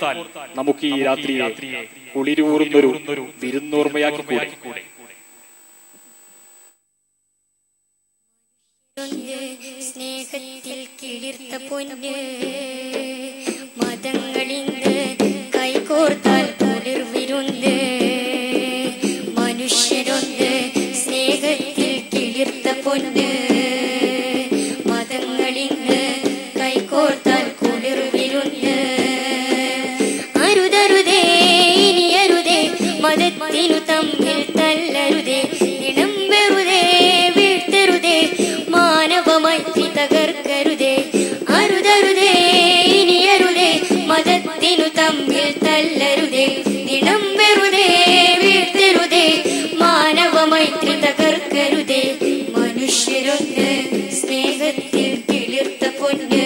നമുക്ക് ഈ രാത്രിയെ കുളിരൂറുന്നൊരു വിരുന്നോർമ്മയാക്കി കൂടെ സ്നേഹത്തിൽ കിളിർത്ത പൊന്ന് മതങ്ങളിന്ന് കൈകോർത്താൽ കുളിർവിരുന്ന് മനുഷ്യരൊന്ന് സ്നേഹത്തിൽ കിളിർത്ത പൊന്ന് മതങ്ങളിന്ന് കൈകോർത്താൽ കുളിർവിരുന്ന് അരുതരുതേ ഇനി അരുതേ മതത്തിനു തമ്മിൽ തല്ലരുതേ ഇണം വെറുതേ വീഴ്ത്തരുതേ മാനവമൈത്രി തകർക്കരുതേ അരുതരുതേ ഇനി അരുതേ മതത്തിനു തമ്മിൽ തല്ലരുതേ ഇണം വെറുതേ വീഴ്ത്തരുതേ മാനവമൈത്രി തകർക്കരുതേ മനുഷ്യരൊന്ന് സ്നേഹത്തിൽ കിളിർത്ത പൊന്ന്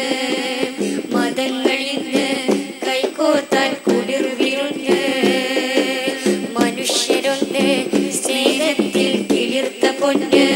മതങ്ങളിന്ന് കൈകോർത്താൽ കുളിർവിരുന്ന് മനുഷ്യരൊന്ന് സ്നേഹത്തിൽ കിളിർത്ത പൊന്ന്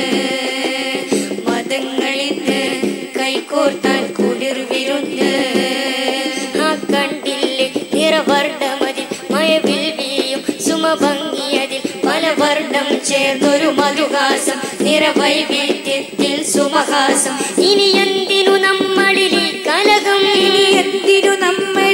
മതങ്ങളിന്ന് കൈകോർത്താൽ കുളിർവിരുന്ന് ആ കണ്ടില്ലേ നിറവർണ്ണമതിൽ മയവിൽ വീയും സുമഭംഗിയതിൽ പല വർണ്ണം ചേർന്നൊരു മധുഹാസം നിറവൈവിധ്യത്തിൽ സുമഹാസം ഇനി എന്തിനു നമ്മളിൽ ഈ കലകം എന്തിനു നമ്മൾ